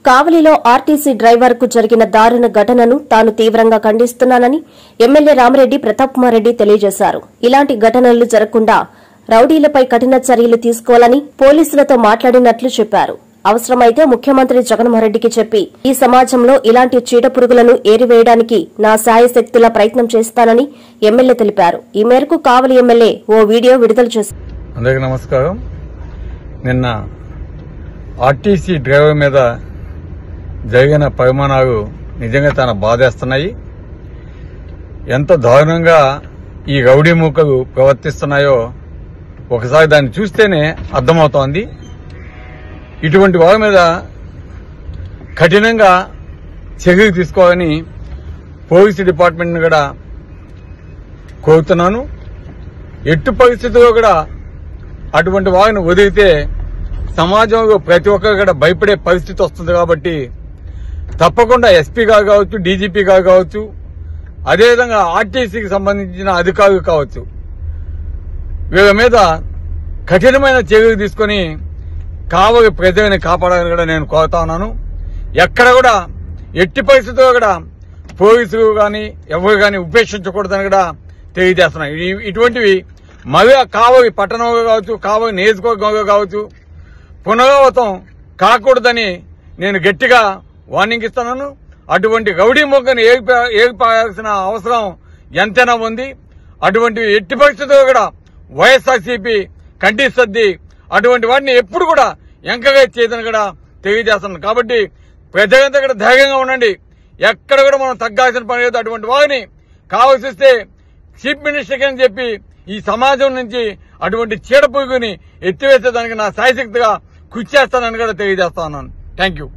కావలిలో RTC driver కు జరిగిన దారుణ ఘటనను తాను తీవ్రంగా ఖండిస్తున్నానని ఎమ్మెల్యే రామరెడ్డి ప్రతాప్ కుమార్ రెడ్డి తెలియజేశారు ఇలాంటి ఘటనలు జరగకుండా రౌడీలపై కఠిన చర్యలు తీసుకోవాలని పోలీసులతో మాట్లాడినట్లు చెప్పారు అవసరమైతే ముఖ్యమంత్రి జగన్మోహన్ రెడ్డికి చెప్పి ఈ సమాజంలో ఇలాంటి చీడపురుగులను ఏరివేయడానికి నా శాయశక్తుల ప్రయత్నం చేస్తానని ఎమ్మెల్యే తెలిపారు ఈ మేరకు కావలి ఎమ్మెల్యే ఓ వీడియో విడుదల చేశారు అందరికీ నమస్కారం నిన్న ఆర్టీసీ డ్రైవర్ మీద జరిగిన పరిమాణాలు నిజంగా చాలా బాధేస్తున్నాయి ఎంత దారుణంగా ఈ రౌడీ మూకలు ప్రవర్తిస్తున్నాయో ఒకసారి దాన్ని చూస్తేనే అర్థమవుతోంది ఇటువంటి వారి మీద కఠినంగా చర్యలు తీసుకోవాలని పోలీసు డిపార్ట్మెంట్ని కూడా కోరుతున్నాను ఎట్టు పరిస్థితుల్లో కూడా అటువంటి వారిని వదిలితే సమాజంలో ప్రతి ఒక్కరు కూడా భయపడే పరిస్థితి వస్తుంది కాబట్టి తప్పకుండా ఎస్పీ గారు కావచ్చు డీజీపీ గారు కావచ్చు అదేవిధంగా ఆర్టీసీకి సంబంధించిన అధికారులు కావచ్చు వీళ్ళ మీద కఠినమైన చర్యలు తీసుకొని కావలి ప్రజల్ని కాపాడాలని కూడా నేను కోరుతా ఉన్నాను ఎక్కడ కూడా ఎట్టి పరిస్థితుల్లో కూడా పోలీసులు కానీ ఎవరు కానీ ఉపేక్షించకూడదని కూడా తెలియజేస్తున్నాను ఇ- ఇటువంటివి మరీ కావలి పట్టణంలో కావచ్చు కావలి నియోజకవర్గంలో కావచ్చు పునరావృతం కాకూడదని నేను గట్టిగా వార్నింగ్ ఇస్తున్నాను అటువంటి రౌడీ మొగ్గను ఏర్పా- ఏర్పాల్సిన అవసరం ఎంతైనా ఉంది అటువంటి ఎట్టి పరిస్థితుల్లో కూడా వైఎస్ఆర్సీపీ ఖండిస్తుంది అటువంటి వాటిని ఎప్పుడు కూడా ఎంకరేజ్ చేయదని కూడా తెలియజేస్తున్నాను కాబట్టి ప్రజలంతా కూడా ధైర్యంగా ఉండండి ఎక్కడ కూడా మనం తగ్గాల్సిన పని లేదు అటువంటి వారిని కావాల్సి వస్తే చీఫ్ మినిస్టర్ అని చెప్పి ఈ సమాజం నుంచి అటువంటి చీడ పురుగుని ఎత్తివేసేదానికి నా సాయశక్తిగా కృషి చేస్తానని కూడా తెలియజేస్తా ఉన్నాను థ్యాంక్ యూ